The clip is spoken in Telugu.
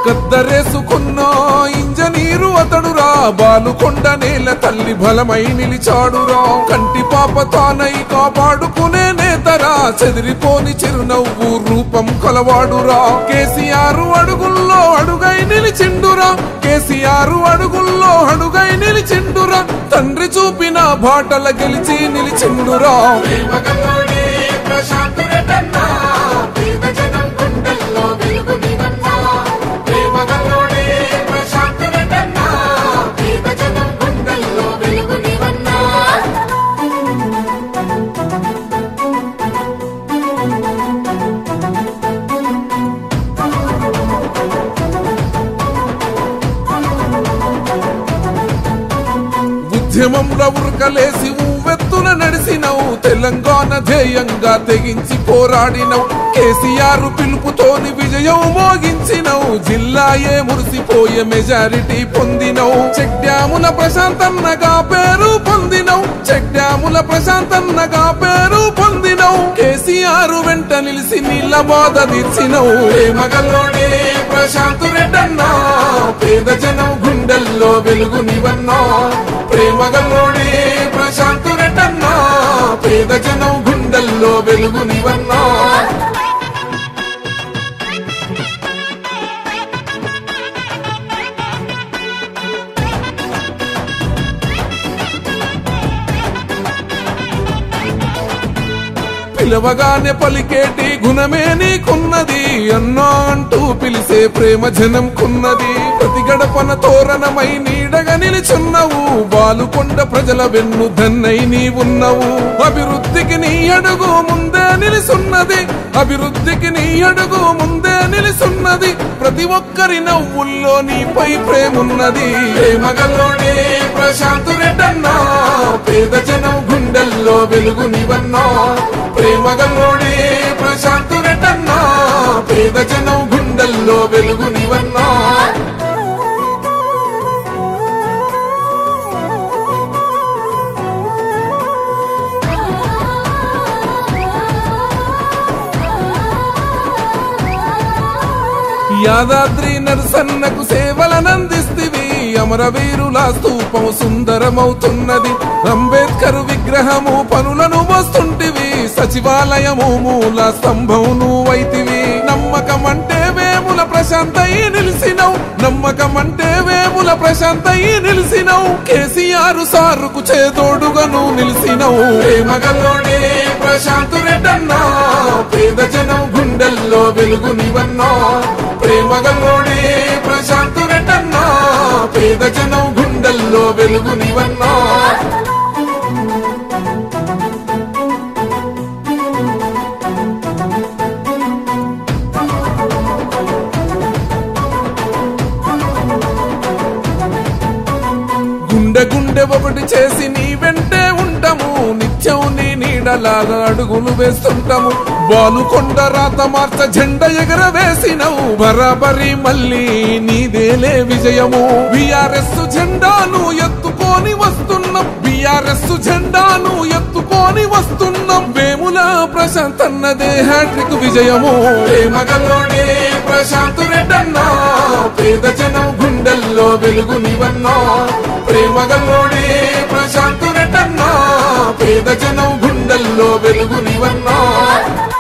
కద్దరేసుకున్న ఇంజనీరు అతడురా బాలుకొండ నేల తల్లి బలమై నిలిచాడురా కంటి పాప తానై కాపాడుకునే నేతరా చెదిరిపోని చిరునవ్వు రూపం కలవాడురా కేసీఆర్ అడుగుల్లో అడుగై నిలిచిండురా కేసీఆర్ అడుగుల్లో అడుగై నిలిచిండురా తండ్రి చూపిన బాటల గెలిచి నిలిచిండురా ప్రేమగల్లోనే ప్రశాంత్ రెడ్డన్నా పేద జనం గుండెల్లో వెలుగు నీవన్నా ప్రేమగల్లోనే ప్రశాంత్ రెడ్డన్నా పేద జనం గుండెల్లో వెలుగు నీవన్నా ఉద్యమంలో ఉరకలేసి ఊవెత్తున నడిసినవు తెలంగాణ ధ్యేయంగా తెగించి పోరాడినవు కేసీఆర్ పిలుపుతోని విజయం మోగించినవు జిల్లాయే మురిసిపోయే మెజారిటీ పొందినవు చెక్ డ్యాముల ప్రశాంతన్నగా పేరు పొందినవు చెక్ డ్యాముల ప్రశాంతన్నగా పేరు పొందినవు కేసీఆర్ వెంట నిలిసి నీళ్ళ బాధ తీర్చినవు ప్రేమగల్లోనే ప్రశాంత్ రెడ్డన్నా పేద జనం గుండెల్లో వెలుగు నీవన్నా ప్రేమగల్లోనే ప్రశాంత్ రెడ్డన్నా పేద జనం గుండెల్లో వెలుగు నీవన్నా పిలవగానే పలికేటి గుణమే నీకున్నది అన్నా అంటూ పిలిసే ప్రేమ జనం కున్నది ప్రతి గడపన తోరణమై నీడగా నిలిచున్నవు బాలుకొండ ప్రజల వెన్ను దన్నై నీవున్నవు అభివృద్ధికి నీ అడుగు ముందే నిలిసున్నది అభివృద్ధికి నీ అడుగు ముందే నిలిసున్నది ప్రతి ఒక్కరి నవ్వుల్లో నీపై ప్రేమున్నది ప్రేమగల్లోనే ప్రశాంత్ రెడ్డన్నా పేద జనం గుండెల్లో వెలుగు నీవన్నా ప్రేమగల్లోనే ప్రశాంత్ రెడ్డన్నా పేద జనం గుండెల్లో వెలుగు నీవన్నా యాదాద్రి నరసన్నకు సేవలనందిస్తివి అమరవీరుల స్తూపం సుందరమవుతున్నది అంబేద్కర్ విగ్రహము పనులను మోస్తుంటివి సచివాలయము మూల స్తంభం నువ్వైతివి నమ్మకం అంటే వేముల ప్రశాంతయి నిలిసినవు నమ్మకం అంటే వేముల ప్రశాంతయి నిలిసినవు కేసీఆర్ సారుకు చేదోడుగా నువ్వు నిలిసినవు ప్రేమగల్లోనే ప్రశాంత్ రెడ్డన్నా పేద జనం గుండెల్లో వెలుగు నీవన్నా ప్రేమగల్లోనే ప్రశాంత్ రెడ్డన్నా పేద జనం గుండెల్లో వెలుగు నీవన్నా గుండె గుండె ఒకటి చేసి నీ వెంటే ఉంటాము నిత్యం నీ నీడలాగా అడుగులు వేస్తుంటాము బాలుకొండ రాత మార్చ జెండ ఎగర వేసినవు బరాబరి మళ్ళీ నీదేలే విజయము బిఆర్ఎస్ జెండాను ఎత్తుకొని వస్తున్నాం బిఆర్ఎస్ జెండాను ఎత్తుకొని వస్తున్నాం వేముల ప్రశాంత్ అన్నదే హ్యాట్రిక్ విజయము ప్రేమగల్లోనే ప్రశాంత్ రెడ్డన్నా పేద జనం గుండెల్లో వెలుగు నీవన్నా ప్రేమగల్లోనే ప్రశాంత్ రెడ్డన్నా పేద జనం గుండెల్లో వెలుగు నీవన్నా